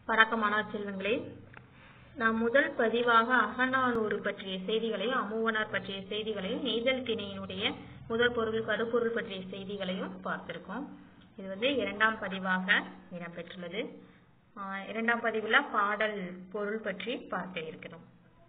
வணக்கம் மாணவ செல்வங்களே நாம் முதல் பதிவாக அகநானூறு பற்றிய செய்திகளையும் அமுவனார் பற்றிய செய்திகளையும் நெய்தல் திணையினுடைய முதல் பொருள் கருப்பொருள் பற்றிய செய்திகளையும் பார்த்திருக்கோம் இது வந்து இரண்டாம் பதிவாக இடம்பெற்றுள்ளது ஆஹ் இரண்டாம் பதிவுல பாடல் பொருள் பற்றி பார்க்க இருக்கிறோம்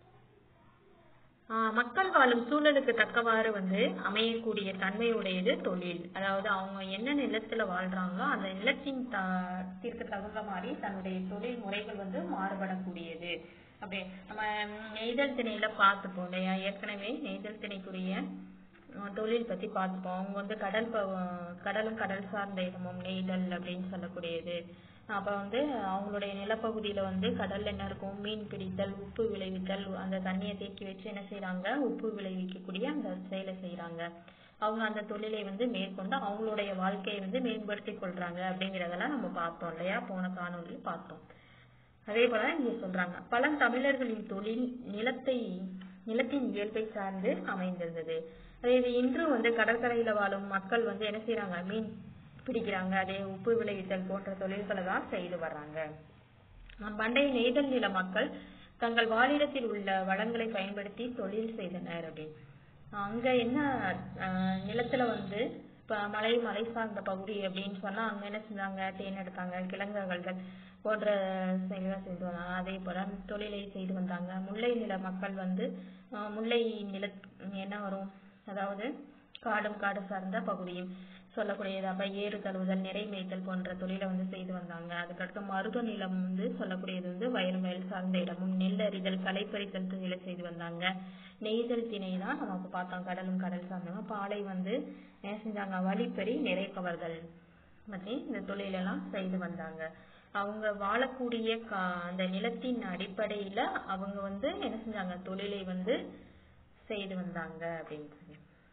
ஆஹ் மக்கள் வாழும் சூழலுக்கு தக்கவாறு வந்து அமையக்கூடிய தன்மையுடையது தொழில் அதாவது அவங்க என்ன நிலத்துல வாழ்றாங்களோ அந்த நிலத்தின் த தீர்க்க தகுந்த மாதிரி தன்னுடைய தொழில் முறைகள் வந்து மாறுபடக்கூடியது அப்படி நம்ம நெய்தல் திணையில பார்த்துப்போம் இல்லையா ஏற்கனவே நெய்தல் திணைக்குரிய அஹ், தொழில் பத்தி பார்த்துப்போம் அவங்க வந்து கடல் ப கடலும் கடல் சார்ந்த இடமும் நெய்தல் அப்படின்னு சொல்லக்கூடியது அப்ப வந்து அவங்களுடைய நிலப்பகுதியில வந்து கடல்ல என்ன இருக்கும் மீன் பிடித்தல் உப்பு விளைவித்தல் அந்த தண்ணியை தேக்கி வச்சு என்ன செய்றாங்க உப்பு விளைவிக்கக்கூடிய அந்த செயலை செய்றாங்க அவங்க அந்த தொழிலை வந்து மேற்கொண்டு அவங்களுடைய வாழ்க்கையை வந்து மேம்படுத்திக் கொள்றாங்க அப்படிங்கறதெல்லாம் நம்ம பார்த்தோம் இல்லையா போன காணொளியில் பார்த்தோம் அதே போல இங்க சொல்றாங்க பழந்தமிழர்களின் தொழில் நிலத்தை நிலத்தின் இயல்பை சார்ந்து அமைந்திருந்தது அதே இது இன்றும் வந்து கடற்கரையில வாழும் மக்கள் வந்து என்ன செய்றாங்க மீன் பிடிக்கிறாங்க அதே உப்பு விளைவித்தல் போன்ற தொழில்களை தான் செய்து வர்றாங்க நம் பண்டைய நெய்தல் நில மக்கள் தங்கள் வாழிடத்தில் உள்ள வளங்களை பயன்படுத்தி தொழில் செய்தனர் அப்படின்னு அங்க என்ன ஆஹ், நிலத்துல வந்து இப்ப மலை மலை சார்ந்த பகுதி அப்படின்னு சொன்னா அங்க என்ன செஞ்சாங்க தேன் எடுத்தாங்க கிழங்குகள் போன்ற செயல்களை செய்து வந்தாங்க அதே போல தொழிலை செய்து வந்தாங்க முல்லை நில மக்கள் வந்து ஆஹ், முல்லை நில என்ன வரும் அதாவது காடும் காடு சார்ந்த பகுதியும் சொல்லக்கூடியது அப்ப ஏறு தழுவுதல் நிறை மேய்த்தல் போன்ற தொழிலை வந்து செய்து வந்தாங்க அதுக்கடுத்து மருத நிலம் வந்து சொல்லக்கூடியது வந்து வயல் வயல் சார்ந்த இடமும் நெல் அறிதல் களைப்பறித்தல் தொழிலை செய்து வந்தாங்க நெய்தல் திணை தான் நமக்கு பார்த்தோம் கடலும் கடல் சார்ந்தவங்க பாலை வந்து என்ன செஞ்சாங்க வழிப்பறி நிறை கவர்தல் பத்தி இந்த தொழிலெல்லாம் செய்து வந்தாங்க அவங்க வாழக்கூடிய கா அந்த நிலத்தின் அடிப்படையில அவங்க வந்து என்ன செஞ்சாங்க தொழிலை வந்து செய்து வந்தாங்க அப்படின்னு சொல்லி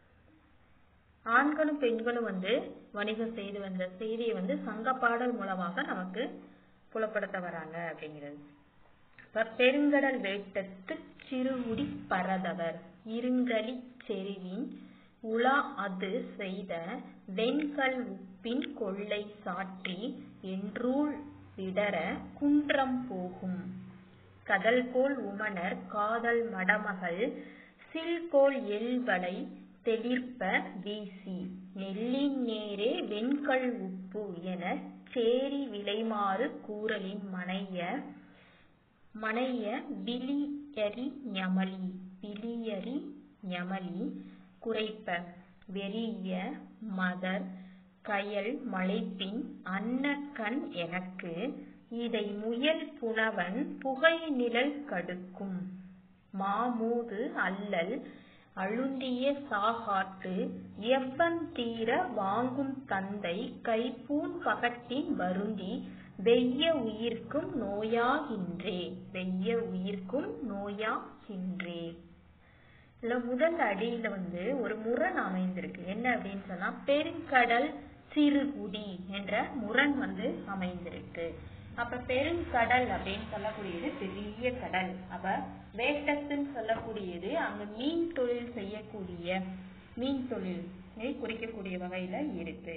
ஆண்களும் பெண்களும் வந்து வணிகம் செய்து வந்த செய்தியை வந்து சங்க பாடல் மூலமாக நமக்கு புலப்படுத்த வராங்க அப்படிங்கிறது இப்ப பெருங்கடல் வேட்டத்து சிறுகுடி பரதவர் இருங்கலி செருவின் உலா அது செய்த வெண்கல் உப்பின் கொள்ளை சாற்றி என்றூள் விடர குன்றம் போகும் கடல் போல் உமணர் காதல் மடமகள் சில்கோல் எல்வளை தெளிர்ப்ப வீசி நெல்லின் நேரே வெண்கல் உப்பு என சேரி விளைமாறு கூறலின் மனைய மனைய விளியரி ஞமலி விளியரி ஞமலி குறைப்ப வெறிய மதர் கயல் மலைப்பின் அன்னக்கண் எனக்கு இதை முயல் புனவன் புகை நிழல் கடுக்கும் மாமூது அல்லல் அழுந்திய சாகாட்டு எவ்வன் தீர வாங்கும் தந்தை கைப்பூன் பகட்டின் வருந்தி வெய்ய உயிர்க்கும் நோயாகின்றே வெய்ய உயிர்க்கும் நோயாகின்றே இதுல முதல் அடியில வந்து ஒரு முரண் அமைந்திருக்கு என்ன அப்படின்னு சொன்னா பெருங்கடல் சிறுகுடி என்ற முரண் வந்து அமைந்திருக்கு அப்ப பெருங்கடல் அப்படின்னு சொல்லக்கூடியது பெரிய கடல் அப்ப வேட்டத்துன்னு சொல்லக்கூடியது அங்க மீன் தொழில் செய்யக்கூடிய மீன் தொழிலை குறிக்கக்கூடிய வகையில இருக்கு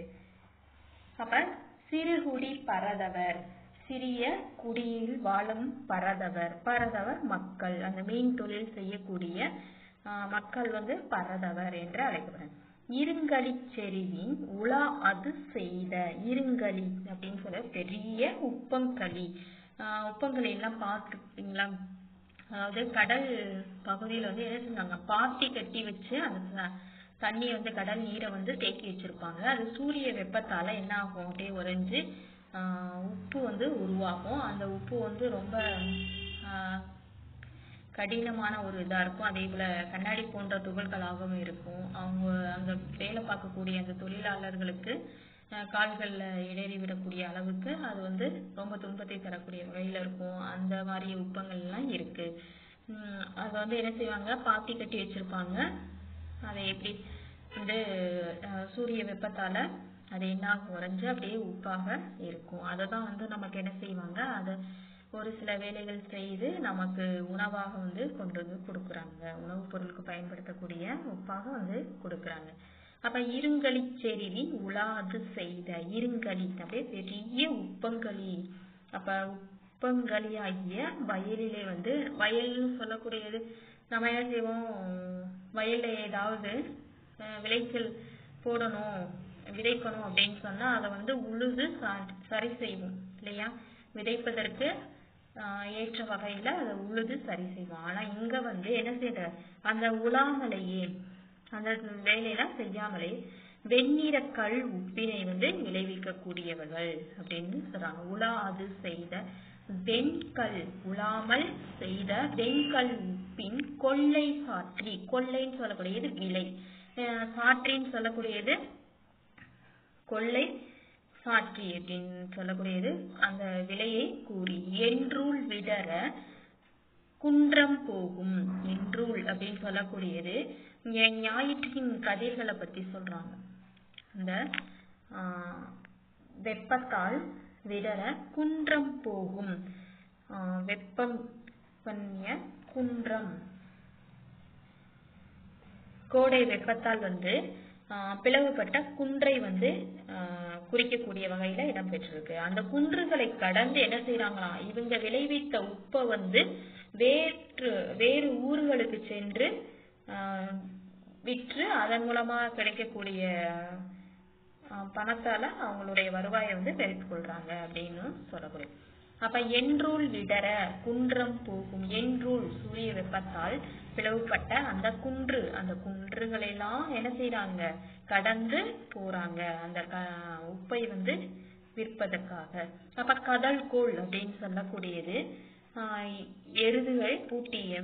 அப்ப சிறுகுடி பரதவர் சிறிய குடியில் வாழும் பரதவர் பரதவர் மக்கள் அந்த மீன் தொழில் செய்யக்கூடிய ஆஹ், மக்கள் வந்து பரதவர் என்று அழைக்கப்படுறாங்க இருங்கலி செறிவின் உலா அது செய்த இருங்கலி அப்படின்னு சொல்ல பெரிய உப்பங்களி ஆஹ், உப்பங்களி எல்லாம் பார்த்துருப்பீங்களா அதாவது கடல் பகுதியில வந்து என்ன செஞ்சாங்க பாத்தி கட்டி வச்சு அந்த ச- தண்ணியை வந்து கடல் நீரை வந்து தேக்கி வச்சிருப்பாங்க அது சூரிய வெப்பத்தால என்ன ஆகும் அப்படியே உறைஞ்சு ஆஹ் உப்பு வந்து உருவாகும் அந்த உப்பு வந்து ரொம்ப ஆஹ் கடினமான ஒரு இதா இருக்கும் அதே போல கண்ணாடி போன்ற துகள்களாகவும் இருக்கும் அவங்க அங்க வேலை பார்க்கக்கூடிய அந்த தொழிலாளர்களுக்கு அஹ், கால்கள்ல இடறி விடக்கூடிய அளவுக்கு அது வந்து ரொம்ப துன்பத்தை தரக்கூடிய வகையில இருக்கும் அந்த மாதிரி உப்பங்கள் எல்லாம் இருக்கு உம் அது வந்து என்ன செய்வாங்க பாத்தி கட்டி வச்சிருப்பாங்க அதை எப்படி வந்து அஹ், சூரிய வெப்பத்தால அது என்ன ஆகும் உறைஞ்சு அப்படியே உப்பாக இருக்கும் அதை தான் வந்து நமக்கு என்ன செய்வாங்க அதை ஒரு சில வேலைகள் செய்து நமக்கு உணவாக வந்து கொண்டு வந்து கொடுக்குறாங்க உணவுப் பொருளுக்கு பயன்படுத்தக்கூடிய உப்பாக வந்து கொடுக்குறாங்க அப்ப இருங்களி செறிவின் உலாது செய்த இருங்களி அப்படியே பெரிய உப்பங்களி அப்ப வெப்பங்களியாகிய வயலிலே வந்து வயல்னு சொல்லக்கூடியது நம்ம என்ன செய்வோம் வயல்ல ஏதாவது அஹ், விளைச்சல் போடணும் விதைக்கணும் அப்படின்னு சொன்னா அதை வந்து உழுது ச- சரி செய்வோம் இல்லையா விதைப்பதற்கு ஆஹ் ஏற்ற வகையில அதை உழுது சரி செய்வோம் ஆனா இங்க வந்து என்ன செய்யற அந்த உழாமலேயே அந்த வேலையெல்லாம் செய்யாமலே வெண்ணிற கல் உப்பினை வந்து விளைவிக்க கூடியவர்கள் அப்படின்னு சொல்றாங்க உழாது செய்த வெண்கல் உழாமல் செய்த வெண்கல் உப்பின் கொள்ளை சாற்றி கொள்ளைன்னு சொல்லக்கூடியது விலை அஹ் சாற்றின்னு சொல்லக்கூடியது கொள்ளை சாற்றி அப்படின்னு சொல்லக்கூடியது அந்த விலையை கூறி என்றூல் விடற குன்றம் போகும் என்றூல் அப்படின்னு சொல்லக்கூடியது இங்க ஞாயிற்றின் கதிர்களை பத்தி சொல்றாங்க அந்த ஆஹ், வெப்பத்தால் விடற குன்றம் போகும் ஆஹ், வெப்பம் பண்ணிய குன்றம் கோடை வெப்பத்தால் வந்து ஆஹ், பிளவுபட்ட குன்றை வந்து ஆஹ், குறிக்கக்கூடிய வகையில இடம்பெற்றிருக்கு அந்த குன்றுகளை கடந்து என்ன செய்யறாங்களாம் இவங்க விளைவித்த உப்பை வந்து வேற்று வேறு ஊர்களுக்கு சென்று ஆஹ், விற்று அதன் மூலமா கிடைக்கக்கூடிய ஆஹ், பணத்தால அவங்களுடைய வருவாயை வந்து பெருக்கிக் கொள்றாங்க அப்படின்னு சொல்லக்கூடிய அப்ப என்றூல் விடற குன்றம் போகும் என்றூல் சூரிய வெப்பத்தால் பிளவுபட்ட அந்த குன்று அந்த குன்றுகளை எல்லாம் என்ன செய்யறாங்க கடந்து போறாங்க அந்த க- உப்பை வந்து விற்பதற்காக அப்ப கடல் கோள் அப்படின்னு சொல்லக்கூடியது ஆஹ் எருதுகள் பூட்டிய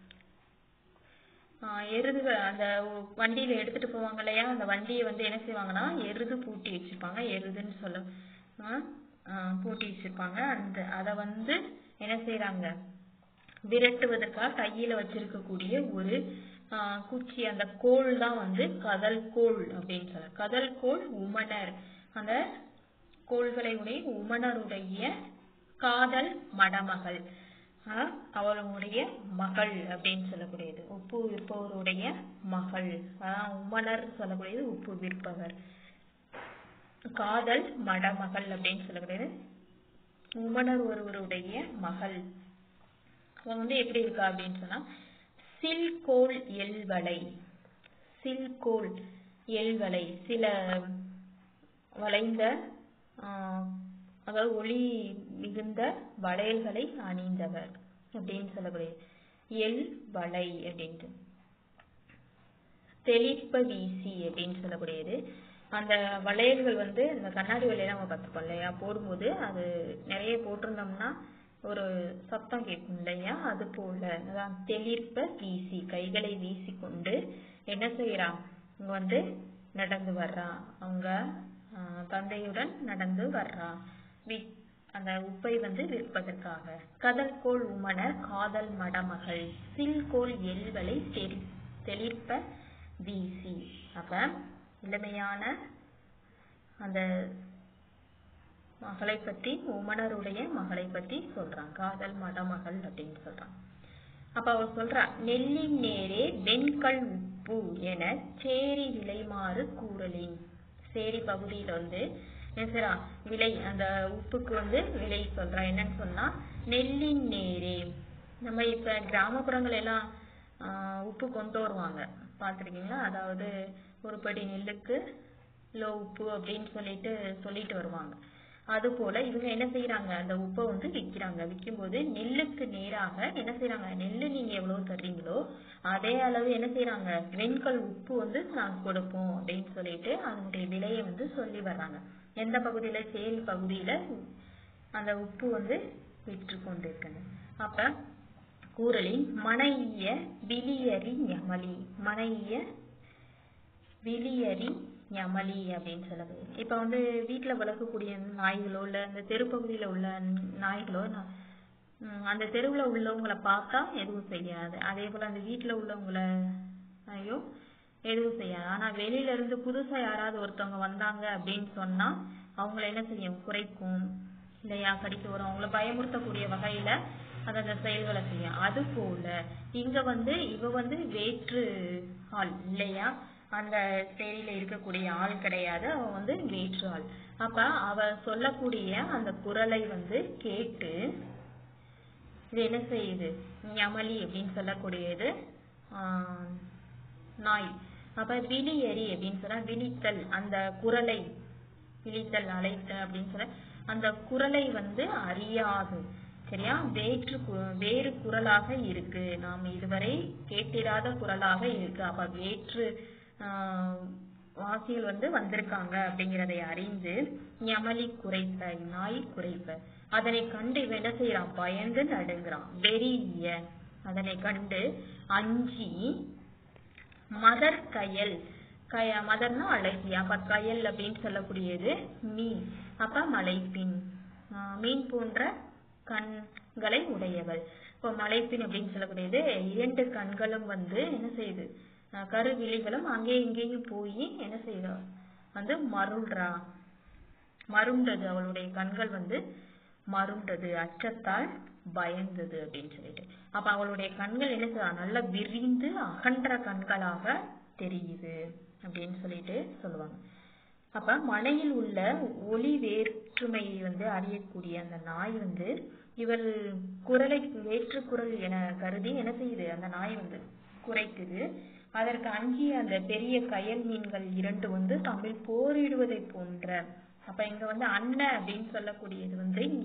ஆஹ் எருதுகள் அந்த ஒ- வண்டியில எடுத்துட்டு போவாங்க இல்லையா அந்த வண்டியை வந்து என்ன செய்வாங்கன்னா எருது பூட்டி வச்சிருப்பாங்க எருதுன்னு சொல்ல ஆஹ் ஆஹ் பூட்டி வச்சிருப்பாங்க அந்த அத வந்து என்ன செய்யறாங்க விரட்டுவதற்காக கையில வச்சிருக்கக்கூடிய ஒரு ஆஹ் குச்சி அந்த கோல் தான் வந்து கதல் கோல் அப்படின்னு சொல்ற கதல் கோல் உமணர் அந்த கோள்களை உடைய உமணருடைய காதல் மடமகள் ஆஹ் அவளுடைய மகள் அப்படின்னு சொல்லக்கூடியது உப்பு விற்பவருடைய மகள் அதான் உமணர் சொல்லக்கூடியது உப்பு விற்பவர் காதல் மடமகள் அப்படின்னு சொல்லக்கூடியது உமணர் ஒருவருடைய மகள் அவன் வந்து எப்படி இருக்கா அப்படின்னு சொன்னா சில்கோல் எல்வளை சில்கோல் எல்வளை சில வளைந்த ஆஹ், அதாவது ஒளி மிகுந்த வளையல்களை அணிந்தவர் அப்படின்னு சொல்லக்கூடிய எல் வளை அப்படின்ட்டு தெளிப்ப வீசி அப்படின்னு சொல்லக்கூடியது அந்த வளையல்கள் வந்து இந்த கண்ணாடி வளையல் நம்ம பார்த்துப்போம் இல்லையா போடும்போது அது நிறைய போட்டிருந்தோம்னா ஒரு சத்தம் கேட்கும் இல்லையா அது போல அதான் தெளிர்ப்ப வீசி கைகளை வீசி கொண்டு என்ன செய்யறான் இங்க வந்து நடந்து வர்றா அவங்க ஆஹ், தந்தையுடன் நடந்து வர்றா வி- அந்த உப்பை வந்து விற்பதற்காக கதல்கோள் உமணர் காதல் மடமகள் சில்கோள் எல்வலை தெரி தெளிர்ப்ப வீசி அப்ப இளமையான அந்த மகளை பத்தி உமணருடைய மகளை பத்தி சொல்றான் காதல் மடமகள் அப்படின்னு சொல்றான் அப்ப அவ சொல்றா நெல்லின் நேரே வெண்கல் உப்பு என சேரி விலைமாறு கூறலின் சேரி பகுதியில வந்து என்ன செய்றா? விலை அந்த உப்புக்கு வந்து விலை சொல்றா என்னன்னு சொன்னா நெல்லின் நேரே நம்ம இப்ப கிராமப்புறங்கள் எல்லாம் ஆஹ், உப்பு கொண்டு வருவாங்க பார்த்திருக்கீங்களா அதாவது ஒரு படி நெல்லுக்கு லோ உப்பு அப்படின்னு சொல்லிட்டு சொல்லிட்டு வருவாங்க அது போல இவங்க என்ன செய்யறாங்க அந்த உப்பை வந்து விக்கிறாங்க விக்கும்போது நெல்லுக்கு நேராக என்ன செய்யறாங்க நெல்லு நீங்க எவ்வளவு தர்றீங்களோ அதே அளவு என்ன செய்யறாங்க வெண்கல் உப்பு வந்து நாங்க கொடுப்போம் அப்படின்னு சொல்லிட்டு அதனுடைய விலையை வந்து சொல்லி வர்றாங்க எந்த பகுதியில சேரி பகுதியில அந்த உப்பு வந்து விற்று கொண்டிருக்குங்க அப்ப கூறலின் மனைய விலியரி ஞமலி மனைய விலியரி ஞமலி அப்படின்னு சொல்லது இப்ப வந்து வீட்டுல வளர்க்கக்கூடிய நாய்களோ இல்ல இந்த தெருப்பகுதியில உள்ள நாய்களோ நா- உம் அந்த தெருவுல உள்ளவங்கள பார்த்தா எதுவும் செய்யாது அதே போல அந்த வீட்டுல உள்ளவங்கள ஐயோ எதுவும் செய்யாது ஆனா வெளியில இருந்து புதுசா யாராவது ஒருத்தவங்க வந்தாங்க அப்படின்னு சொன்னா அவங்கள என்ன செய்யும் குறைக்கும் இல்லையா கடிக்க வரும் அவங்கள பயமுறுத்தக்கூடிய வகையில அது அந்த செயல்களை செய்யும் அது போல இங்க வந்து இவ வந்து வேற்று ஆள் இல்லையா அந்த சேரியில இருக்கக்கூடிய ஆள் கிடையாது அவ வந்து வேற்று ஆள் அப்ப அவ சொல்லக்கூடிய அந்த குரலை வந்து கேட்டு இது என்ன செய்யுது ஞமலி அப்படின்னு சொல்லக்கூடியது ஆஹ், நாய் அப்ப விழியறி அப்படின்னு சொன்னா விழித்தல் அந்த குரலை விழித்தல் அழைத்தல் அப்படின்னு சொன்னா அந்த குரலை வந்து அறியாது சரியா வேற்று கு- வேறு குரலாக இருக்கு நாம் இதுவரை கேட்டிராத குரலாக இருக்கு அப்ப வேற்று ஆஹ், வாசிகள் வந்து வந்திருக்காங்க அப்படிங்கிறதை அறிந்து ஞமலி குறைப்ப நாய் குறைப்ப அதனை கண்டு இவன் என்ன செய்யறான் பயந்து நடுங்குறான் வெறிய அதனை கண்டு அஞ்சி மதர் கயல் கய மதர்னா அழகி அப்ப கயல் அப்படின்னு சொல்லக்கூடியது மீன் அப்ப மலைப்பின் ஆஹ் மீன் போன்ற கண்களை உடையவள் இப்போ மலைப்பின் அப்படின்னு சொல்லக்கூடியது இரண்டு கண்களும் வந்து என்ன செய்யுது ஆஹ் கருவிழிகளும் அங்கே இங்கேயும் போய் என்ன செய்யுது வந்து மருள்றா மருண்டது அவளுடைய கண்கள் வந்து மருண்டது அச்சத்தால் பயந்தது அப்படின்னு சொல்லிட்டு அப்ப அவளுடைய கண்கள் என்ன செய்யலாம் நல்லா விரிந்து அகன்ற கண்களாக தெரியுது அப்படின்னு சொல்லிட்டு சொல்லுவாங்க அப்ப மலையில் உள்ள ஒளி வேற்றுமையை வந்து அறியக்கூடிய அந்த நாய் வந்து இவள் குரலை வேற்று குரல் என கருதி என்ன செய்யுது அந்த நாய் வந்து குறைக்குது அதற்கு அஞ்சிய அந்த பெரிய கயல் மீன்கள் இரண்டு வந்து தமிழ் போரிடுவதை போன்ற அப்ப இங்க வந்து அண்ணன் அப்படின்னு சொல்லக்கூடியது வந்து இங்க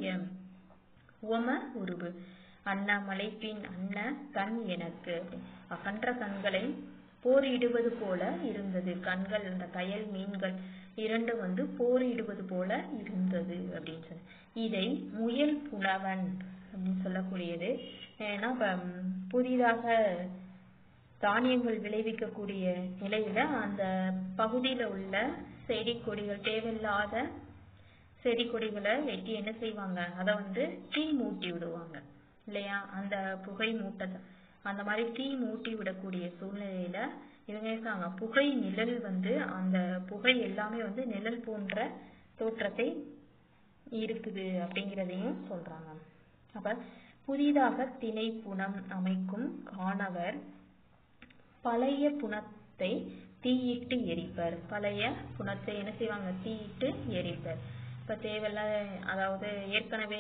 உவம உருவு அண்ணா மலைப்பின் அண்ண கண் எனக்கு அகன்ற கண்களை போரிடுவது போல இருந்தது கண்கள் அந்த கயல் மீன்கள் இரண்டு வந்து போரிடுவது போல இருந்தது அப்படின்னு சொல்லி இதை முயல் புலவன் அப்படின்னு சொல்லக்கூடியது ஏன்னா இப்ப ம், புதிதாக தானியங்கள் விளைவிக்கக்கூடிய நிலையில அந்த பகுதியில உள்ள செடி கொடிகள் தேவையில்லாத செடி கொடிகளை வெட்டி என்ன செய்வாங்க அத வந்து தீ மூட்டி விடுவாங்க இல்லையா அந்த புகை மூட்டத்தை அந்த மாதிரி தீ மூட்டி விடக்கூடிய சூழ்நிலையில இவங்க இருக்காங்க புகை நிழல் வந்து அந்த புகை எல்லாமே வந்து நிழல் போன்ற தோற்றத்தை இருக்குது அப்படிங்கிறதையும் சொல்றாங்க அப்ப புதிதாக திணை புனம் அமைக்கும் காணவர் பழைய புனத்தை தீயிட்டு எரிப்பர் பழைய புனத்தை என்ன செய்வாங்க தீயிட்டு எரிப்பர் இப்ப தேவையில்லாத அதாவது ஏற்கனவே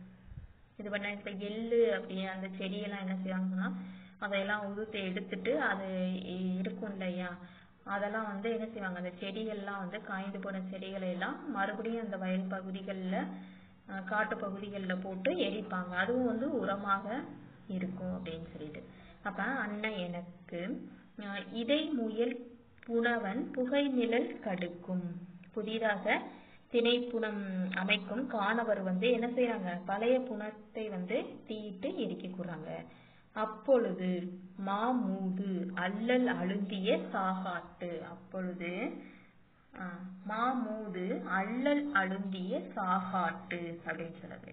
இது பண்ண இப்ப எள்ளு அப்படி அந்த செடியெல்லாம் என்ன செய்வாங்கன்னா அதையெல்லாம் உதுத்து எடுத்துட்டு அது இ- இருக்கும் இல்லையா அதெல்லாம் வந்து என்ன செய்வாங்க அந்த செடிகள்லாம் வந்து காய்ந்து போன செடிகளை எல்லாம் மறுபடியும் அந்த வயல் பகுதிகள்ல அஹ், காட்டு பகுதிகள்ல போட்டு எரிப்பாங்க அதுவும் வந்து உரமாக இருக்கும் அப்படின்னு சொல்லிட்டு அப்ப அண்ணன் எனக்கு அஹ், இதை முயல் புனவன் புகை நிழல் கடுக்கும் புதிதாக திணைப்புணம் அமைக்கும் காணவர் வந்து என்ன செய்றாங்க பழைய புனத்தை வந்து தீயிட்டு எரிக்க கூறாங்க அப்பொழுது மாமூது அல்லல் அழுந்திய சாகாட்டு அப்பொழுது ஆஹ், மாமூது அல்லல் அழுந்திய சாகாட்டு அப்படின்னு சொல்லுது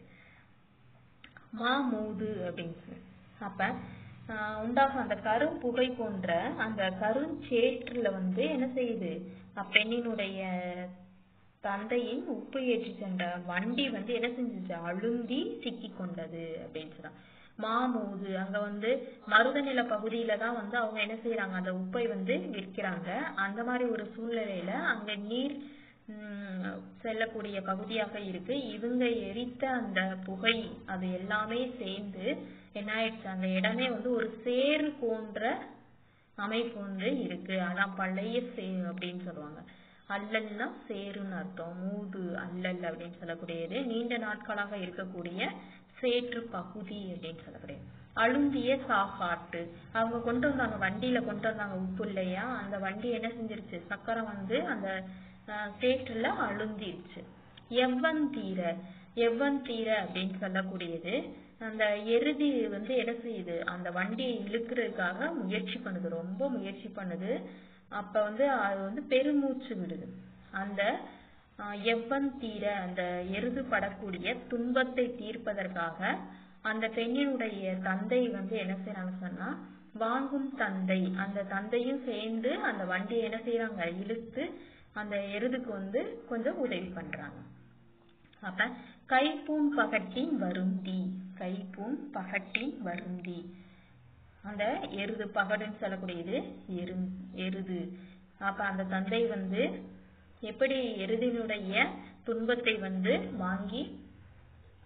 மாமூது அப்படின்னு சொல்லி அப்ப ஆஹ் உண்டாகும் அந்த கரும்புகை போன்ற அந்த கருஞ்சேற்றுல வந்து என்ன செய்யுது அப்பெண்ணினுடைய தந்தையின் உப்பு ஏற்றி சென்ற வண்டி வந்து என்ன செஞ்சுச்சு அழுந்தி சிக்கி கொண்டது அப்படின்னு சொல்றாங்க மாமூது அங்க வந்து மருதநில பகுதியில தான் வந்து அவங்க என்ன செய்யறாங்க அந்த உப்பை வந்து விற்கிறாங்க அந்த மாதிரி ஒரு சூழ்நிலையில அங்க நீர் உம், செல்லக்கூடிய பகுதியாக இருக்கு இவங்க எரித்த அந்த புகை அது எல்லாமே சேர்ந்து என்ன ஆயிடுச்சு அந்த இடமே வந்து ஒரு சேறு போன்ற அமைப்பு வந்து இருக்கு அதான் பழைய சேரு அப்படின்னு சொல்லுவாங்க அல்லல்னா சேருன்னு அர்த்தம் மூது அல்லல் அப்படின்னு சொல்லக்கூடியது நீண்ட நாட்களாக இருக்கக்கூடிய சேற்று பகுதி அப்படின்னு சொல்லக்கூடியது அழுந்திய சாகாட்டு அவங்க கொண்டு வந்தாங்க வண்டியில கொண்டு வந்தாங்க உப்பு இல்லையா அந்த வண்டி என்ன செஞ்சிருச்சு சக்கரம் வந்து அந்த ஆஹ், சேற்றுல அழுந்திருச்சு எவ்வன் தீர எவ்வன் தீர அப்படின்னு சொல்லக்கூடியது அந்த எருதி வந்து என்ன செய்யுது அந்த வண்டியை இழுக்கிறதுக்காக முயற்சி பண்ணுது ரொம்ப முயற்சி பண்ணுது அப்ப வந்து அது வந்து பெருமூச்சு விடுது அந்த ஆஹ், எவ்வன் தீர அந்த எருது படக்கூடிய துன்பத்தை தீர்ப்பதற்காக அந்த பெண்ணினுடைய தந்தை வந்து என்ன செய்யறாங்க சொன்னா வாங்கும் தந்தை அந்த தந்தையும் சேர்ந்து அந்த வண்டியை என்ன செய்யறாங்க இழுத்து அந்த எருதுக்கு வந்து கொஞ்சம் உதவி பண்றாங்க அப்ப கைப்பூன் பகட்டின் வருந்தி கைப்பூன் பகட்டின் வருந்தி அந்த எருது பகடுன்னு சொல்லக்கூடியது எரு எருது அப்ப அந்த தந்தை வந்து எப்படி எருதினுடைய துன்பத்தை வந்து வாங்கி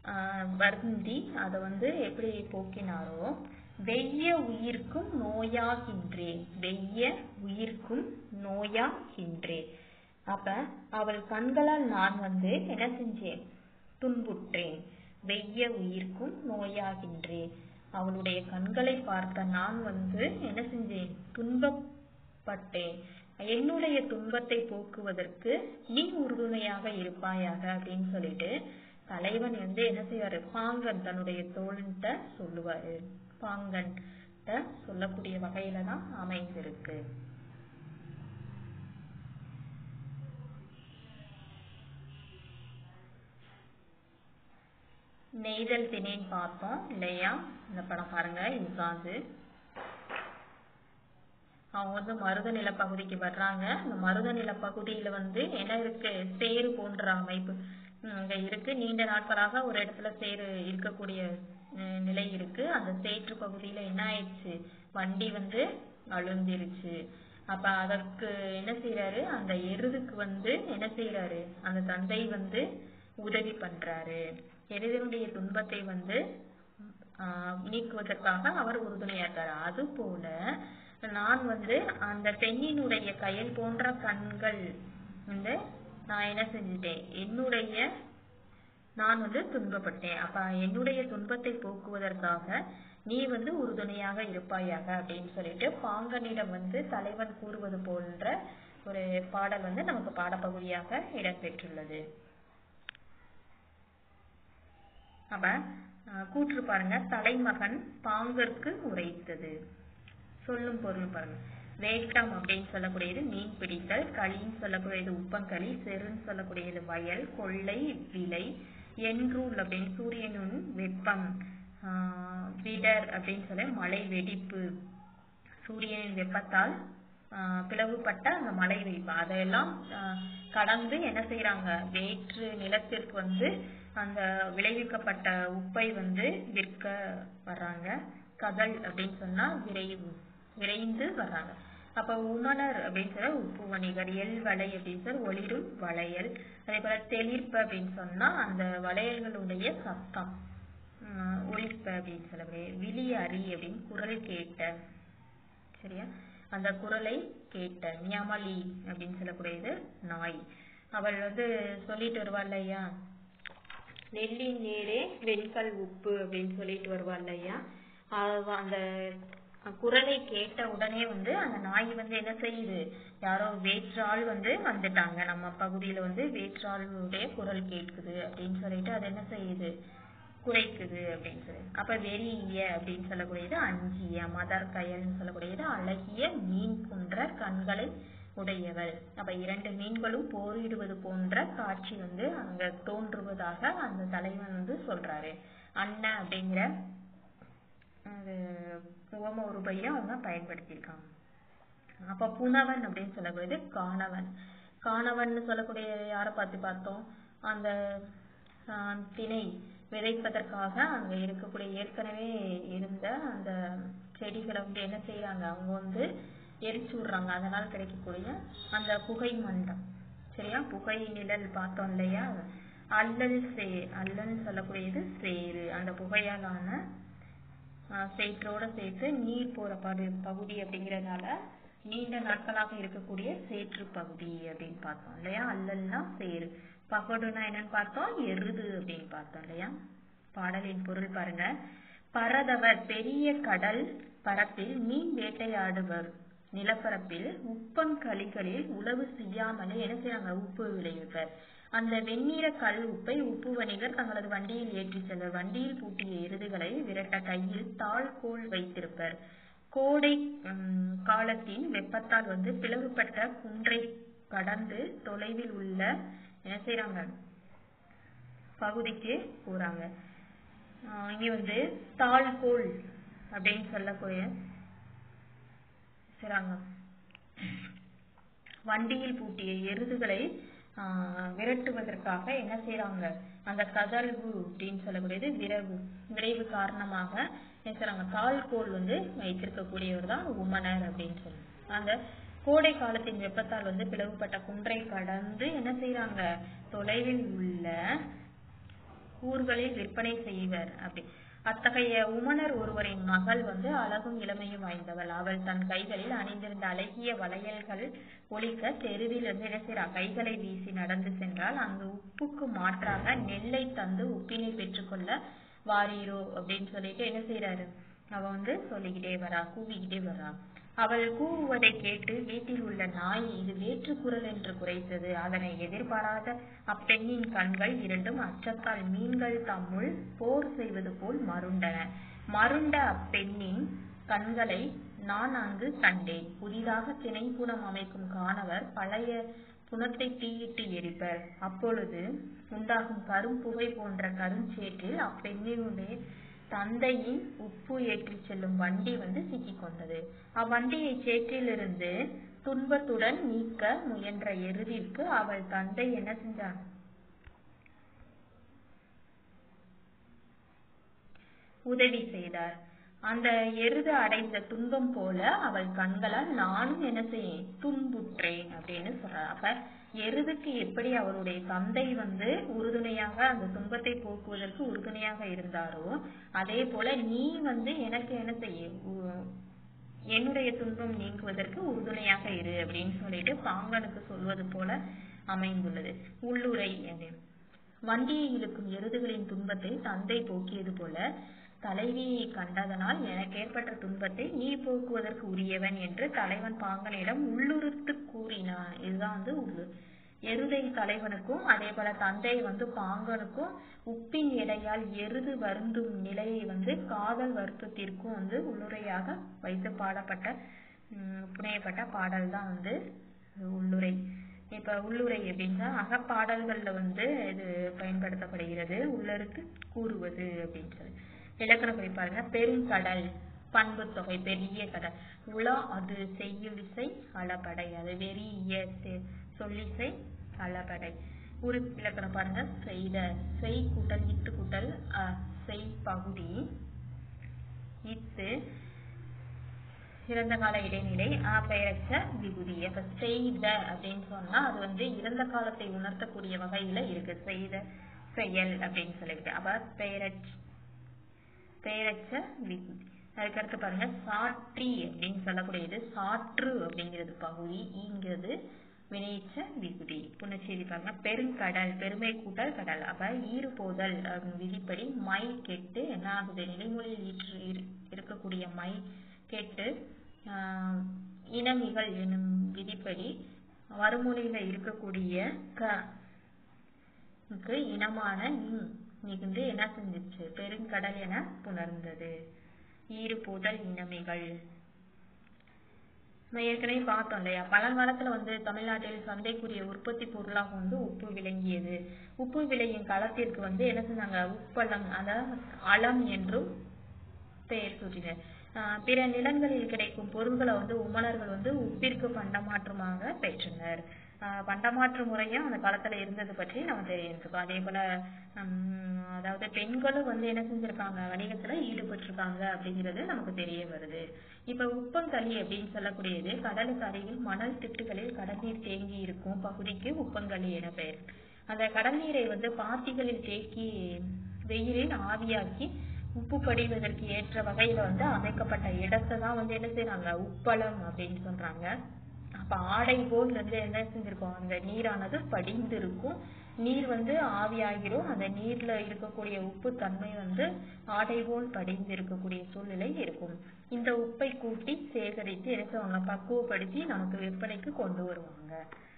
ஆஹ் வருந்தி அதை வந்து எப்படி போக்கினாரோ வெய்ய உயிர்க்கும் நோயாகின்றேன் வெய்ய உயிர்க்கும் நோயாகின்றேன் அப்ப அவள் கண்களால் நான் வந்து என்ன செஞ்சேன் துன்புற்றேன் வெய்ய உயிர்க்கும் நோயாகின்றேன் அவளுடைய கண்களை பார்த்த நான் வந்து என்ன செஞ்சேன் துன்பப்பட்டேன் என்னுடைய துன்பத்தை போக்குவதற்கு நீ உறுதுணையாக இருப்பாயாக அப்படின்னு சொல்லிட்டு தலைவன் வந்து என்ன செய்வாரு பாங்கன் தன்னுடைய தோழன்ட்ட சொல்லுவாரு பாங்கன் சொல்லக்கூடிய வகையில தான் அமைந்திருக்கு நெய்தல் திணைன்னு பார்த்தோம் இல்லையா இந்த படம் பாருங்க இதுதான் அது அவங்க வந்து மருத நிலப்பகுதிக்கு வர்றாங்க அந்த மருத நிலப்பகுதியில வந்து என்ன இருக்கு சேறு போன்ற அமைப்பு உம் அங்க இருக்கு நீண்ட நாட்களாக ஒரு இடத்துல சேறு இருக்கக்கூடிய அஹ், நிலை இருக்கு அந்த சேற்று பகுதியில என்ன ஆயிடுச்சு வண்டி வந்து அழுந்திருச்சு அப்ப அதற்கு என்ன செய்யறாரு அந்த எருதுக்கு வந்து என்ன செய்யறாரு அந்த தந்தை வந்து உதவி பண்றாரு எருதினுடைய துன்பத்தை வந்து ஆஹ் நீக்குவதற்காக அவர் உறுதுணையாட்டார் அது போல நான் வந்து அந்த பெண்ணினுடைய கயல் போன்ற கண்கள் வந்து நான் என்ன செஞ்சுட்டேன் என்னுடைய நான் வந்து துன்பப்பட்டேன் அப்ப என்னுடைய துன்பத்தை போக்குவதற்காக நீ வந்து உறுதுணையாக இருப்பாயாக அப்படின்னு சொல்லிட்டு பாங்கனிடம் வந்து தலைவன் கூறுவது போன்ற ஒரு பாடல் வந்து நமக்கு பாடப்பகுதியாக இடம்பெற்றுள்ளது அப்ப அஹ், கூற்று பாருங்க தலைமகன் பாங்கற்கு உரைத்தது சொல்லும் பொருள் பாருங்க வேட்டம் அப்படின்னு சொல்லக்கூடியது மீன் பிடித்தல் களின்னு சொல்லக்கூடியது உப்பங்களி செருன்னு சொல்லக்கூடியது வயல் கொள்ளை விலை என்றூல் அப்படின்னு சூரியனும் வெப்பம் ஆஹ் விடர் அப்படின்னு சொல்ல மழை வெடிப்பு சூரியனின் வெப்பத்தால் ஆஹ் பிளவுபட்ட அந்த மழை வெடிப்பு அதையெல்லாம் ஆஹ் கடந்து என்ன செய்யறாங்க வேற்று நிலத்திற்கு வந்து அந்த விளைவிக்கப்பட்ட உப்பை வந்து விற்க வர்றாங்க கதல் அப்படின்னு சொன்னா விரைவு விரைந்து வர்றாங்க அப்ப உமணர் அப்படின்னு சொல்ல உப்பு வணிகர் எல் வலை அப்படின்னு சொல்ல ஒளிரும் வளையல் அதே போல தெளிர்ப்பு அப்படின்னு சொன்னா அந்த வளையல்களுடைய சத்தம் ஆஹ் ஒலிப்ப அப்படின்னு சொல்லக்கூடிய விழி அறி அப்படின்னு குரல் கேட்ட சரியா அந்த குரலை கேட்ட ஞமலி அப்படின்னு சொல்லக்கூடியது நாய் அவள் வந்து சொல்லிட்டு வருவா இல்லையா நெல்லின் நீரே வெண்கல் உப்பு அப்படின்னு சொல்லிட்டு வருவா இல்லையா அவ அந்த குரலை கேட்ட உடனே வந்து அந்த நாய் வந்து என்ன செய்யுது யாரோ வேற்றாள் வந்து வந்துட்டாங்க நம்ம பகுதியில வந்து வேற்றாளுடைய குரல் கேட்குது அப்படின்னு சொல்லிட்டு அது என்ன செய்யுது குறைக்குது அப்படின்னு சொல்லி அப்ப வெறிய அப்படின்னு சொல்லக்கூடியது அஞ்சிய மதர் கயல்னு சொல்லக்கூடியது அழகிய மீன் போன்ற கண்களை உடையவள் அப்ப இரண்டு மீன்களும் போரிடுவது போன்ற காட்சி வந்து அங்க தோன்றுவதாக அந்த தலைவன் வந்து சொல்றாரு அண்ணன் அப்படிங்கிற அது உவம உருபையும் அவங்க பயன்படுத்தியிருக்காங்க அப்ப புனவன் அப்படின்னு சொல்லக்கூடியது காணவன் காணவன் சொல்லக்கூடிய யாரை பார்த்து பார்த்தோம் அந்த ஆஹ், திணை விதைப்பதற்காக அங்க இருக்கக்கூடிய ஏற்கனவே இருந்த அந்த செடிகளை வந்து என்ன செய்யறாங்க அவங்க வந்து எரிச்சு விடுறாங்க அதனால் கிடைக்கக்கூடிய அந்த புகை மண்டம் சரியா புகை நிழல் பார்த்தோம் இல்லையா அல்லல் சே அல்லல்னு சொல்லக்கூடியது சேரு அந்த புகையாலான ஆஹ் சேற்றோட சேர்த்து நீர் போற படு பகுதி அப்படிங்கறதுனால நீண்ட நாட்களாக இருக்கக்கூடிய சேற்று பகுதி அப்படின்னு பார்த்தோம் இல்லையா அல்லல்னா சேரு பகடுனா என்னன்னு பார்த்தோம் எருது அப்படின்னு பார்த்தோம் இல்லையா பாடலின் பொருள் பாருங்க பரதவர் பெரிய கடல் பரப்பில் மீன் வேட்டையாடுவர் நிலப்பரப்பில் உப்பங்களிகளில் உழவு செய்யாமலே என்ன செய்றாங்க உப்பு விளைவிப்பர் அந்த வெண்ணிற கல் உப்பை உப்பு வணிகர் தங்களது வண்டியில் ஏற்றிச் செல்வர் வண்டியில் பூட்டிய எருதுகளை விரட்ட கையில் தாழ்கோல் வைத்திருப்பர் கோடை உம், காலத்தின் வெப்பத்தால் வந்து பிளவுபட்ட குன்றை கடந்து தொலைவில் உள்ள என்ன செய்றாங்க பகுதிக்கு போறாங்க ஆஹ் இங்க வந்து தாழ்கோல் அப்படின்னு சொல்லக்கூடிய செய்றாங்க வண்டியில் பூட்டிய எருதுகளை ஆஹ் விரட்டுவதற்காக என்ன செய்றாங்க அந்த கதழ்வு அப்படின்னு சொல்லக்கூடியது விரைவு விரைவு காரணமாக என்ன செய்றாங்க தாழ்கோல் வந்து வைத்திருக்கக்கூடியவர் தான் உமனர் அப்படின்னு சொல்லி அந்த கோடை காலத்தின் வெப்பத்தால் வந்து பிளவுபட்ட குன்றை கடந்து என்ன செய்றாங்க தொலைவில் உள்ள ஊர்களில் விற்பனை செய்வர் அப்படி அத்தகைய உமனர் ஒருவரின் மகள் வந்து அழகும் இளமையும் வாய்ந்தவள் அவள் தன் கைகளில் அணிந்திருந்த அழகிய வளையல்கள் ஒலிக்க தெருவில் வந்து என்ன செய்றா கைகளை வீசி நடந்து சென்றால் அங்கு உப்புக்கு மாற்றாக நெல்லை தந்து உப்பினை பெற்றுக்கொள்ள வாரீரோ அப்படின்னு சொல்லிட்டு என்ன செய்யறாரு அவ வந்து சொல்லிக்கிட்டே வரா கூவிக்கிட்டே வரா அவள் கூவுவதை கேட்டு வீட்டில் உள்ள நாய் இது வேற்று குரல் என்று குறைத்தது அதனை எதிர்பாராத அப்பெண்ணின் கண்கள் இரண்டும் அச்சத்தால் மீன்கள் தம்முள் போர் செய்வது போல் மருண்டன மருண்ட அப்பெண்ணின் கண்களை நான் அங்கு கண்டேன் புதிதாக திணைப்புணம் அமைக்கும் காணவர் பழைய புனத்தை தீயிட்டு எரிப்பர் அப்பொழுது உண்டாகும் கரும்புகை போன்ற கருஞ்சேற்றில் அப்பெண்ணினுடைய தந்தையின் உப்பு ஏற்றிச் செல்லும் வண்டி வந்து சிக்கிக் கொண்டது அவ்வண்டியை சேற்றிலிருந்து துன்பத்துடன் நீக்க முயன்ற எருதிற்கு அவள் தந்தை என்ன செஞ்சார் உதவி செய்தார் அந்த எருது அடைந்த துன்பம் போல அவள் கண்களால் நானும் என்ன செய்யேன் துன்புற்றேன் அப்படின்னு சொல்றார் அப்ப எருதுக்கு எப்படி அவருடைய தந்தை வந்து உறுதுணையாக அந்த துன்பத்தை போக்குவதற்கு உறுதுணையாக இருந்தாரோ அதே போல நீ வந்து எனக்கு என்ன செய்ய உ- என்னுடைய துன்பம் நீங்குவதற்கு உறுதுணையாக இரு அப்படின்னு சொல்லிட்டு பாங்கனுக்கு சொல்வது போல அமைந்துள்ளது உள்ளுரை அப்படின்னு வண்டியை இழுக்கும் எருதுகளின் துன்பத்தை தந்தை போக்கியது போல தலைவியை கண்டதனால் எனக்கு ஏற்பட்ட துன்பத்தை நீ போக்குவதற்கு உரியவன் என்று தலைவன் பாங்கனிடம் உள்ளுறுத்து கூறினான் இதுதான் வந்து உள்ளு எருதை தலைவனுக்கும் அதே போல தந்தை வந்து பாங்கனுக்கும் உப்பின் எடையால் எருது வருந்தும் நிலையை வந்து காதல் வருத்தத்திற்கும் வந்து உள்ளுரையாக வைத்து பாடப்பட்ட உம் புனையப்பட்ட பாடல் தான் வந்து உள்ளுரை இப்ப உள்ளுரை அப்படின்னா அகப்பாடல்கள்ல வந்து இது பயன்படுத்தப்படுகிறது உள்ளறுத்து கூறுவது அப்படின்னு சொல்லி இலக்கண குறிப்பாருங்க பெருங்கடல் பண்பு தொகை பெரிய கடல் உலா அது செய்யுளிசை அளபடை அது வெறிய செ- சொல்லிசை அளபடை உரு இலக்கணம் பாருங்க செய்த செய் கூட்டல் இட்டு கூட்டல் அஹ், செய் பகுதி இத்து இறந்த கால இடைநிலை ஆ பெயரச்ச விகுதி அப்ப செய்த அப்படின்னு சொன்னா அது வந்து இறந்த காலத்தை உணர்த்தக்கூடிய வகையில இருக்கு செய்த செயல் அப்படின்னு சொல்லிட்டு அப்ப பெயரச் பெயரச்ச விகுதி அதுக்கடுத்து பாருங்க சாற்றி அப்படின்னு சொல்லக்கூடியது சாற்று அப்படிங்கிறது பகுதி ஈங்கிறது வினைச்ச விகுதி புணர்ச்செய்தி பாருங்க பெருங்கடல் பெருமை கூட்டல் கடல் அப்ப ஈறு போதல் அஹ் விதிப்படி மை கெட்டு என்ன ஆகுது நிலைமொழியில் ஈற்று இரு- இருக்கக்கூடிய மை கெட்டு ஆஹ் இனமிகள் என்னும் விதிப்படி வறுமொழியில இருக்கக்கூடிய க க்கு இனமான நின் மிகுந்து என்ன செஞ்சிச்சு பெருங்கடல் என புணர்ந்தது ஈறு போதல் இனமிகள் நம்ம ஏற்கனவே பார்த்தோம் இல்லையா பழங்காலத்துல வந்து தமிழ்நாட்டில் சந்தைக்குரிய உற்பத்தி பொருளாக வந்து உப்பு விளங்கியது உப்பு விளையும் களத்திற்கு வந்து என்ன செஞ்சாங்க உப்பளம் அதாவது அளம் என்றும் பெயர் சூட்டினர் ஆஹ் பிற நிலங்களில் கிடைக்கும் பொருள்களை வந்து உமணர்கள் வந்து உப்பிற்கு பண்டமாற்றமாக பெற்றனர் ஆஹ் பண்டமாற்று முறையும் அந்த காலத்துல இருந்தது பற்றி நம்ம தெரிஞ்சுக்கோ அதே போல ஹம், அதாவது பெண்களும் வந்து என்ன செஞ்சிருக்காங்க வணிகத்துல ஈடுபட்டிருக்காங்க அப்படிங்கிறது நமக்கு தெரிய வருது இப்ப உப்பங்களி அப்படின்னு சொல்லக்கூடியது கடலுக்கு அருகில் மணல் திட்டுகளில் கடல் நீர் தேங்கி இருக்கும் பகுதிக்கு உப்பங்களி என பெயர் அந்த கடல் நீரை வந்து பாத்திகளில் தேக்கி வெயிலில் ஆவியாக்கி உப்பு படிவதற்கு ஏற்ற வகையில வந்து அமைக்கப்பட்ட இடத்தை தான் வந்து என்ன செய்றாங்க உப்பளம் அப்படின்னு சொல்றாங்க அப்ப ஆடை போல் வந்து என்ன செஞ்சிருக்கோம் அந்த நீரானது படிந்து இருக்கும் நீர் வந்து ஆவியாகிரும் அந்த நீர்ல இருக்கக்கூடிய உப்பு தன்மை வந்து ஆடை போல் படிந்து இருக்கக்கூடிய சூழ்நிலை இருக்கும் இந்த உப்பை கூட்டி சேகரித்து என்ன செய்வாங்க பக்குவப்படுத்தி நமக்கு விற்பனைக்கு கொண்டு வருவாங்க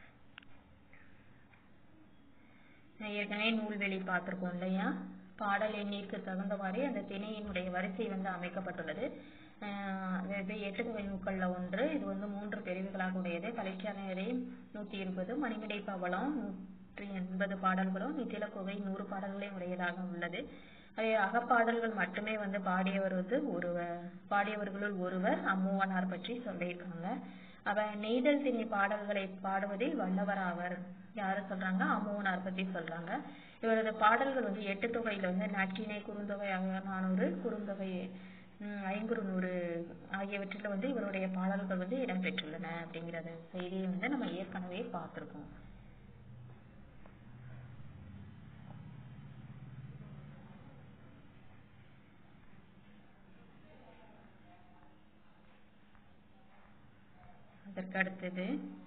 ஏற்கனவே நூல்வெளி பார்த்திருக்கோம் இல்லையா பாடல் எண்ணிற்கு தகுந்தவாறே அந்த திணையினுடைய வரிசை வந்து அமைக்கப்பட்டுள்ளது ஆஹ் இது எட்டு தொகை நூக்கள்ல ஒன்று இது வந்து மூன்று பிரிவுகளாக உடையது கலைச்சாலை நூத்தி இருபது மணிமடை பவளம் நூற்றி எண்பது பாடல்களும் நித்திலக்கோவை நூறு பாடல்களையும் உடையதாக உள்ளது அதே அகப்பாடல்கள் மட்டுமே வந்து பாடியவர் வந்து ஒருவர் பாடியவர்களுள் ஒருவர் அம்மூவனார் பற்றி சொல்லியிருக்காங்க அவர் நெய்தல் திணை பாடல்களை பாடுவதில் வல்லவராவர் யாரு சொல்றாங்க அம்மூவனார் பத்தி சொல்றாங்க இவரது பாடல்கள் வந்து எட்டு தொகையில வந்து நற்றிணை குறுந்தொகை நானூறு குறுந்தொகை உம் ஐங்குறுநூறு ஆகியவற்றில் வந்து இவருடைய பாடல்கள் வந்து இடம்பெற்றுள்ளன அப்படிங்கிறத செய்தியை வந்து நம்ம ஏற்கனவே பார்த்திருக்கோம் அதுக்கு அடுத்தது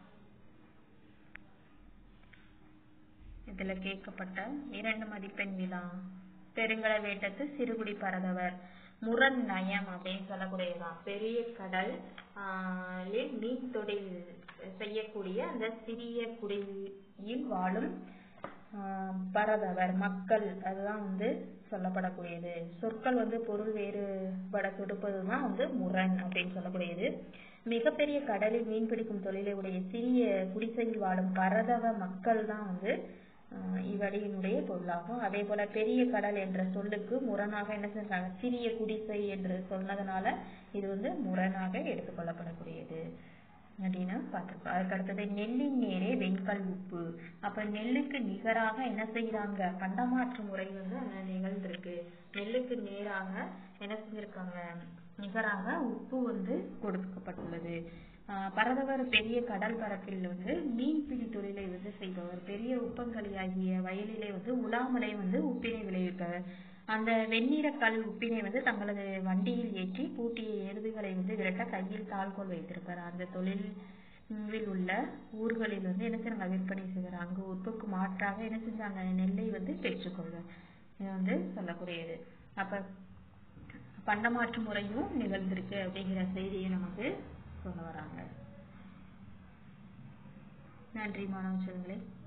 இதுல கேட்கப்பட்ட இரண்டு மதிப்பெண் வினா பெருங்கட வேட்டத்து சிறுகுடி பரதவர் முரண் நயம் அப்படின்னு சொல்லக்கூடியதுதான் பெரிய கடல் ஆஹ் லில் மீன் தொழில் செய்யக்கூடிய அந்த சிறிய குடியில் வாழும் ஆஹ் பரதவர் மக்கள் அதுதான் வந்து சொல்லப்படக்கூடியது சொற்கள் வந்து பொருள் வேறுபட கொடுப்பதுதான் வந்து முரண் அப்படின்னு சொல்லக்கூடியது மிகப்பெரிய கடலில் மீன் பிடிக்கும் தொழிலை உடைய சிறிய குடிசையில் வாழும் பரதவ மக்கள் தான் வந்து ஆஹ் இவ்வடியினுடைய பொருளாகும் அதே போல பெரிய கடல் என்ற சொல்லுக்கு முரணாக என்ன செஞ்சாங்க சிறிய குடிசை என்று சொன்னதுனால இது வந்து முரணாக எடுத்துக்கொள்ளப்படக்கூடியது அப்படின்னு பார்த்திருக்கோம் அதுக்கு அடுத்தது நெல்லின் நேரே வெண்கல் உப்பு அப்ப நெல்லுக்கு நிகராக என்ன செய்யறாங்க பண்டமாற்று முறை வந்து அங்க நிகழ்ந்திருக்கு நெல்லுக்கு நேராக என்ன செஞ்சிருக்காங்க நிகராக உப்பு வந்து கொடுக்கப்பட்டுள்ளது ஆஹ் பரதவர் பெரிய கடல் பரப்பில் வந்து மீன்பிடி தொழிலை வந்து செய்பவர் பெரிய உப்பங்கழியாகிய வயலிலே வந்து உலாமலை வந்து உப்பினை விளைவிப்பவர் அந்த வெண்ணிற கல் உப்பினை வந்து தங்களது வண்டியில் ஏற்றி பூட்டிய எருதுகளை வந்து விரட்ட கையில் தாள்கோல் வைத்திருப்பார் அந்த தொழிலில் உள்ள ஊர்களில் வந்து என்ன செய்றாங்க விற்பனை செய்வார் அங்கு உப்புக்கு மாற்றாக என்ன செஞ்சாங்க நெல்லை வந்து பெற்றுக்கொள்வார் இது வந்து சொல்லக்கூடியது அப்ப பண்டமாற்று முறையும் நிகழ்ந்திருக்கு அப்படிங்கிற செய்தியை நமக்கு சொல்ல வராங்க நன்றி மாணவ செல்வங்களே